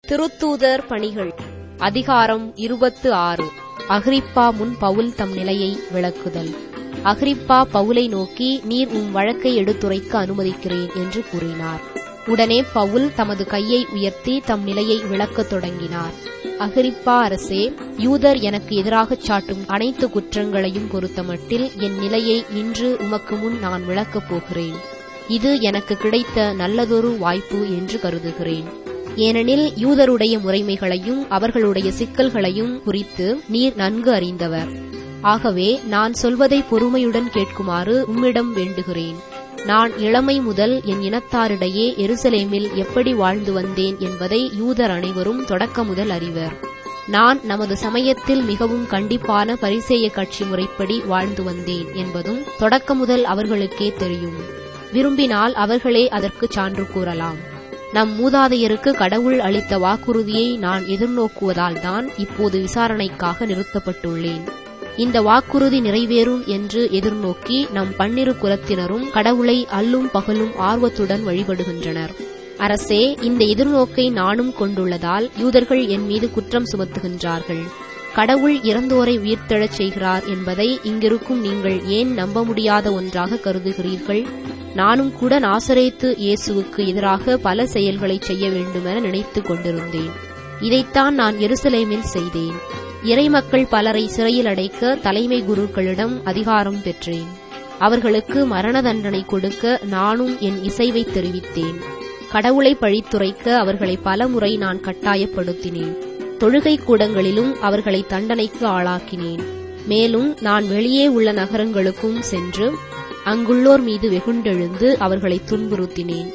திருத்தூதர் பணிகள் அதிகாரம் இருபத்து ஆறு அகிரிப்பா முன் பவுல் தம் நிலையை விளக்குதல் அகிரிப்பா பவுலை நோக்கி நீர் உம் வழக்கை எடுத்துரைக்க அனுமதிக்கிறேன் என்று கூறினார் உடனே பவுல் தமது கையை உயர்த்தி தம் நிலையை விளக்கத் தொடங்கினார் அகிரிப்பா அரசே யூதர் எனக்கு எதிராகச் சாட்டும் அனைத்து குற்றங்களையும் பொறுத்தமட்டில் என் நிலையை இன்று உமக்கு முன் நான் விளக்கப் போகிறேன் இது எனக்கு கிடைத்த நல்லதொரு வாய்ப்பு என்று கருதுகிறேன் ஏனெனில் யூதருடைய முறைமைகளையும் அவர்களுடைய சிக்கல்களையும் குறித்து நீர் நன்கு அறிந்தவர் ஆகவே நான் சொல்வதை பொறுமையுடன் கேட்குமாறு உம்மிடம் வேண்டுகிறேன் நான் இளமை முதல் என் இனத்தாரிடையே எருசலேமில் எப்படி வாழ்ந்து வந்தேன் என்பதை யூதர் அனைவரும் தொடக்க முதல் அறிவர் நான் நமது சமயத்தில் மிகவும் கண்டிப்பான பரிசேய கட்சி முறைப்படி வாழ்ந்து வந்தேன் என்பதும் தொடக்க முதல் அவர்களுக்கே தெரியும் விரும்பினால் அவர்களே அதற்கு சான்று கூறலாம் நம் மூதாதையருக்கு கடவுள் அளித்த வாக்குறுதியை நான் எதிர்நோக்குவதால் தான் இப்போது விசாரணைக்காக நிறுத்தப்பட்டுள்ளேன் இந்த வாக்குறுதி நிறைவேறும் என்று எதிர்நோக்கி நம் பன்னிரு குலத்தினரும் கடவுளை அல்லும் பகலும் ஆர்வத்துடன் வழிபடுகின்றனர் அரசே இந்த எதிர்நோக்கை நானும் கொண்டுள்ளதால் யூதர்கள் என் மீது குற்றம் சுமத்துகின்றார்கள் கடவுள் இறந்தோரை உயிர்த்தெழச் செய்கிறார் என்பதை இங்கிருக்கும் நீங்கள் ஏன் நம்ப முடியாத ஒன்றாக கருதுகிறீர்கள் நானும் கூட நாசரேத்து இயேசுவுக்கு எதிராக பல செயல்களை செய்ய வேண்டுமென நினைத்துக் கொண்டிருந்தேன் இதைத்தான் நான் எருசலேமில் செய்தேன் இறைமக்கள் பலரை சிறையில் அடைக்க தலைமை குருக்களிடம் அதிகாரம் பெற்றேன் அவர்களுக்கு மரண தண்டனை கொடுக்க நானும் என் இசைவை தெரிவித்தேன் கடவுளை பழித்துரைக்க அவர்களை பலமுறை நான் கட்டாயப்படுத்தினேன் தொழுகை கூடங்களிலும் அவர்களை தண்டனைக்கு ஆளாக்கினேன் மேலும் நான் வெளியே உள்ள நகரங்களுக்கும் சென்று அங்குள்ளோர் மீது வெகுண்டெழுந்து அவர்களை துன்புறுத்தினேன்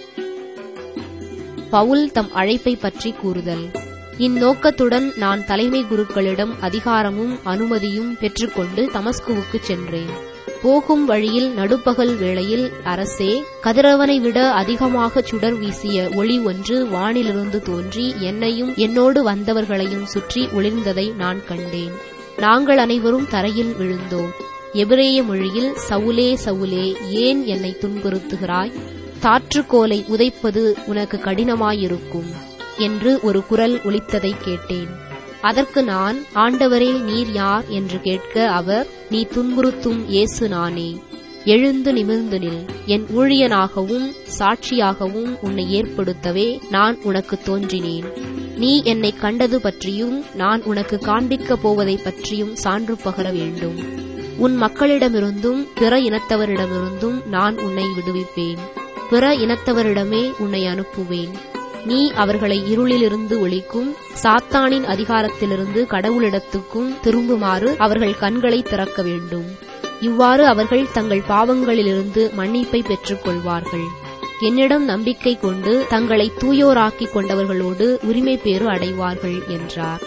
பவுல் தம் அழைப்பை பற்றி கூறுதல் இந்நோக்கத்துடன் நான் தலைமை குருக்களிடம் அதிகாரமும் அனுமதியும் பெற்றுக்கொண்டு தமஸ்குவுக்கு சென்றேன் போகும் வழியில் நடுப்பகல் வேளையில் அரசே கதிரவனை விட அதிகமாக சுடர் வீசிய ஒளி ஒன்று வானிலிருந்து தோன்றி என்னையும் என்னோடு வந்தவர்களையும் சுற்றி ஒளிர்ந்ததை நான் கண்டேன் நாங்கள் அனைவரும் தரையில் விழுந்தோம் எபிரேய மொழியில் சவுலே சவுலே ஏன் என்னை துன்புறுத்துகிறாய் தாற்றுக்கோலை உதைப்பது உனக்கு கடினமாயிருக்கும் என்று ஒரு குரல் ஒலித்ததை கேட்டேன் அதற்கு நான் ஆண்டவரே நீர் யார் என்று கேட்க அவர் நீ துன்புறுத்தும் இயேசு நானே எழுந்து நிமிர்ந்து நில் என் ஊழியனாகவும் சாட்சியாகவும் உன்னை ஏற்படுத்தவே நான் உனக்கு தோன்றினேன் நீ என்னை கண்டது பற்றியும் நான் உனக்கு காண்பிக்கப் போவதை பற்றியும் சான்று பகர வேண்டும் உன் மக்களிடமிருந்தும் பிற இனத்தவரிடமிருந்தும் நான் உன்னை விடுவிப்பேன் பிற இனத்தவரிடமே உன்னை அனுப்புவேன் நீ அவர்களை இருளிலிருந்து ஒழிக்கும் சாத்தானின் அதிகாரத்திலிருந்து கடவுளிடத்துக்கும் திரும்புமாறு அவர்கள் கண்களை திறக்க வேண்டும் இவ்வாறு அவர்கள் தங்கள் பாவங்களிலிருந்து மன்னிப்பை பெற்றுக் கொள்வார்கள் என்னிடம் நம்பிக்கை கொண்டு தங்களை தூயோராக்கிக் கொண்டவர்களோடு உரிமை பேறு அடைவார்கள் என்றார்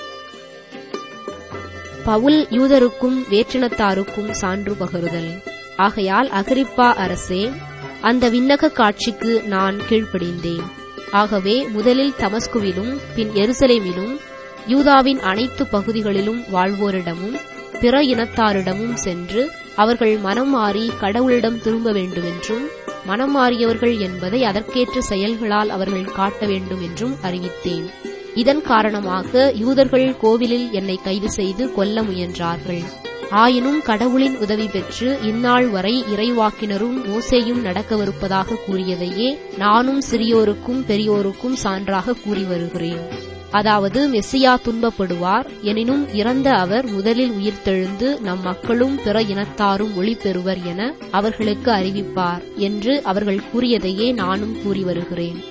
பவுல் யூதருக்கும் வேற்றினத்தாருக்கும் சான்று பகருதல் ஆகையால் அகிரிப்பா அரசே அந்த விண்ணக காட்சிக்கு நான் கீழ்ப்படிந்தேன் ஆகவே முதலில் தமஸ்குவிலும் பின் எருசலேமிலும் யூதாவின் அனைத்து பகுதிகளிலும் வாழ்வோரிடமும் பிற இனத்தாரிடமும் சென்று அவர்கள் மனம் மாறி கடவுளிடம் திரும்ப வேண்டுமென்றும் மனம் மாறியவர்கள் என்பதை அதற்கேற்ற செயல்களால் அவர்கள் காட்ட வேண்டும் என்றும் அறிவித்தேன் இதன் காரணமாக யூதர்கள் கோவிலில் என்னை கைது செய்து கொல்ல முயன்றார்கள் ஆயினும் கடவுளின் உதவி பெற்று இந்நாள் வரை இறைவாக்கினரும் மோசேயும் நடக்கவிருப்பதாக கூறியதையே நானும் சிறியோருக்கும் பெரியோருக்கும் சான்றாக கூறி வருகிறேன் அதாவது மெஸ்ஸியா துன்பப்படுவார் எனினும் இறந்த அவர் முதலில் உயிர்த்தெழுந்து நம் மக்களும் பிற இனத்தாரும் ஒளி பெறுவர் என அவர்களுக்கு அறிவிப்பார் என்று அவர்கள் கூறியதையே நானும் கூறி வருகிறேன்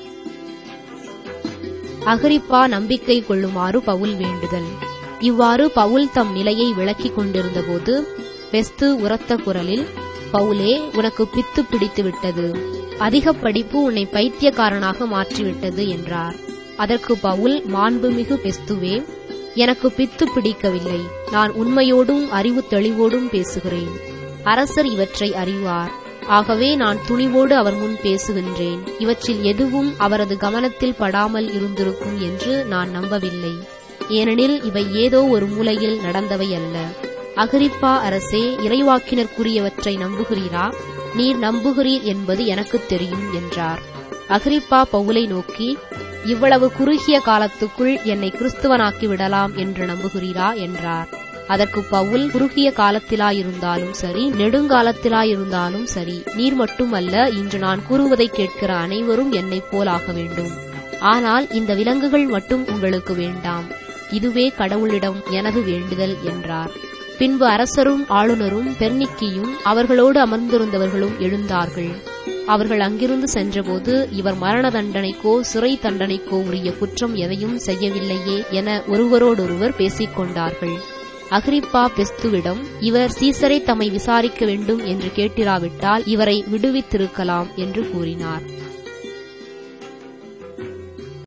அகரிப்பா நம்பிக்கை கொள்ளுமாறு பவுல் வேண்டுதல் இவ்வாறு பவுல் தம் நிலையை விளக்கிக் கொண்டிருந்தபோது பெஸ்து உரத்த குரலில் பவுலே உனக்கு பித்து பிடித்து விட்டது அதிக படிப்பு உன்னை பைத்தியக்காரனாக மாற்றிவிட்டது என்றார் அதற்கு பவுல் மாண்புமிகு பெஸ்துவே எனக்கு பித்து பிடிக்கவில்லை நான் உண்மையோடும் அறிவு தெளிவோடும் பேசுகிறேன் அரசர் இவற்றை அறிவார் ஆகவே நான் துணிவோடு அவர் முன் பேசுகின்றேன் இவற்றில் எதுவும் அவரது கவனத்தில் படாமல் இருந்திருக்கும் என்று நான் நம்பவில்லை ஏனெனில் இவை ஏதோ ஒரு மூலையில் நடந்தவை அல்ல அகிரிப்பா அரசே இறைவாக்கினர் கூறியவற்றை நம்புகிறீரா நீர் நம்புகிறீர் என்பது எனக்குத் தெரியும் என்றார் அகிரிப்பா பவுலை நோக்கி இவ்வளவு குறுகிய காலத்துக்குள் என்னை கிறிஸ்துவனாக்கி விடலாம் என்று நம்புகிறீரா என்றார் அதற்கு பவுல் குறுகிய காலத்திலாயிருந்தாலும் சரி நெடுங்காலத்திலாயிருந்தாலும் சரி நீர் மட்டுமல்ல இன்று நான் கூறுவதை கேட்கிற அனைவரும் என்னைப் போலாக வேண்டும் ஆனால் இந்த விலங்குகள் மட்டும் உங்களுக்கு வேண்டாம் இதுவே கடவுளிடம் எனது வேண்டுதல் என்றார் பின்பு அரசரும் ஆளுநரும் பெர்னிக்கியும் அவர்களோடு அமர்ந்திருந்தவர்களும் எழுந்தார்கள் அவர்கள் அங்கிருந்து சென்றபோது இவர் மரண தண்டனைக்கோ சிறை தண்டனைக்கோ உரிய குற்றம் எதையும் செய்யவில்லையே என ஒருவரோடொருவர் பேசிக் கொண்டார்கள் அகிரிப்பா பெஸ்துவிடம் இவர் சீசரை தம்மை விசாரிக்க வேண்டும் என்று கேட்டிராவிட்டால் இவரை விடுவித்திருக்கலாம் என்று கூறினார்